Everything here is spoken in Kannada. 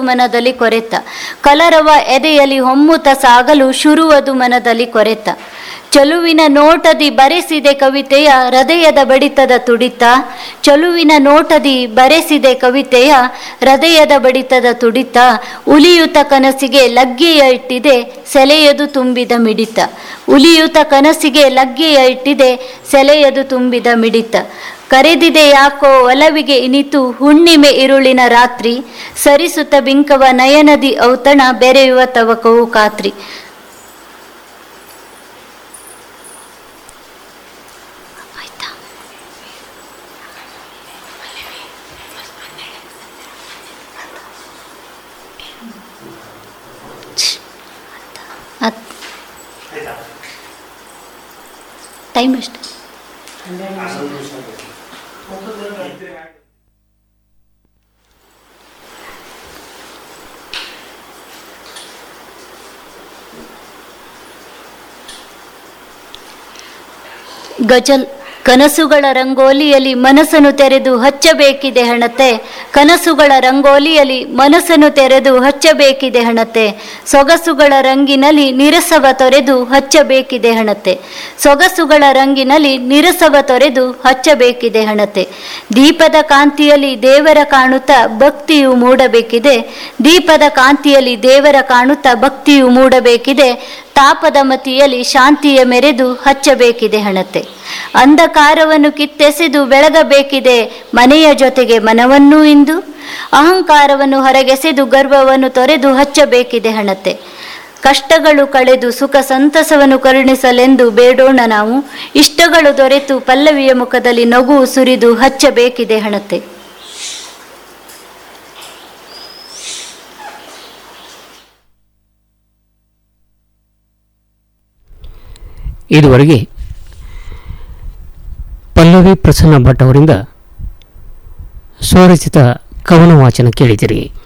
ಮನದಲ್ಲಿ ಕೊರೆತ ಕಲರವ ಎದೆಯಲ್ಲಿ ಹೊಮ್ಮುತ್ತ ಸಾಗಲು ಶುರುವದು ಮನದಲ್ಲಿ ಕೊರೆತ ಚಲುವಿನ ನೋಟದಿ ಬರೆಸಿದೆ ಕವಿತೆಯ ಹೃದಯದ ಬಡಿತದ ತುಡಿತ ಚಲುವಿನ ನೋಟದಿ ಬರೆಸಿದೆ ಕವಿತೆಯ ಹೃದಯದ ಬಡಿತದ ತುಡಿತ ಉಲಿಯುತ ಕನಸಿಗೆ ಲಗ್ಗೆಯ ಇಟ್ಟಿದೆ ಸೆಲೆಯದು ತುಂಬಿದ ಮಿಡಿತ ಉಲಿಯುತ ಕನಸಿಗೆ ಲಗ್ಗೆಯ ಇಟ್ಟಿದೆ ಸೆಲೆಯದು ತುಂಬಿದ ಮಿಡಿತ ಕರೆದಿದೆ ಯಾಕೋ ಒಲವಿಗೆ ಇನಿತು ಹುಣ್ಣಿಮೆ ಇರುಳಿನ ರಾತ್ರಿ ಸರಿಸುತ್ತ ಬಿಂಕವ ನಯನದಿ ಔತಣ ಬೆರೆಯುವ ತವಕವು ಖಾತ್ರಿ ಆಯ್ತಾ ಟೈಮ್ ಎಷ್ಟು ಗಜಲ್ ಕನಸುಗಳ ರಂಗೋಲಿಯಲ್ಲಿ ಮನಸ್ಸನ್ನು ತೆರೆದು ಹಚ್ಚಬೇಕಿದೆ ಹಣತೆ ಕನಸುಗಳ ರಂಗೋಲಿಯಲ್ಲಿ ಮನಸ್ಸನ್ನು ತೆರೆದು ಹಚ್ಚಬೇಕಿದೆ ಹಣತೆ ಸೊಗಸುಗಳ ರಂಗಿನಲ್ಲಿ ನಿರಸವ ತೊರೆದು ಹಚ್ಚಬೇಕಿದೆ ಹಣತೆ ಸೊಗಸುಗಳ ರಂಗಿನಲ್ಲಿ ನಿರಸವ ತೊರೆದು ಹಚ್ಚಬೇಕಿದೆ ಹಣತೆ ದೀಪದ ಕಾಂತಿಯಲ್ಲಿ ದೇವರ ಕಾಣುತ್ತಾ ಭಕ್ತಿಯು ಮೂಡಬೇಕಿದೆ ದೀಪದ ಕಾಂತಿಯಲ್ಲಿ ದೇವರ ಕಾಣುತ್ತಾ ಭಕ್ತಿಯು ಮೂಡಬೇಕಿದೆ ತಾಪದ ಮತಿಯಲ್ಲಿ ಶಾಂತಿಯ ಮೆರೆದು ಹಚ್ಚಬೇಕಿದೆ ಹಣತೆ ಅಂಧಕಾರವನ್ನು ಕಿತ್ತೆಸೆದು ಬೆಳಗಬೇಕಿದೆ ಮನೆಯ ಜೊತೆಗೆ ಮನವನ್ನೂ ಇಂದು ಅಹಂಕಾರವನ್ನು ಹೊರಗೆಸೆದು ಗರ್ವವನ್ನು ತೊರೆದು ಹಚ್ಚಬೇಕಿದೆ ಹಣತೆ ಕಷ್ಟಗಳು ಕಳೆದು ಸುಖ ಸಂತಸವನ್ನು ಕರುಣಿಸಲೆಂದು ಬೇಡೋಣ ನಾವು ಇಷ್ಟಗಳು ದೊರೆತು ಪಲ್ಲವಿಯ ಮುಖದಲ್ಲಿ ನಗು ಸುರಿದು ಹಚ್ಚಬೇಕಿದೆ ಹಣತೆ ಇದುವರೆಗೆ ಪಲ್ಲವಿ ಪ್ರಸನ್ನ ಭಟ್ ಅವರಿಂದ ಸ್ವರಚಿತ ಕವನ ವಾಚನ ಕೇಳಿದಿರಿ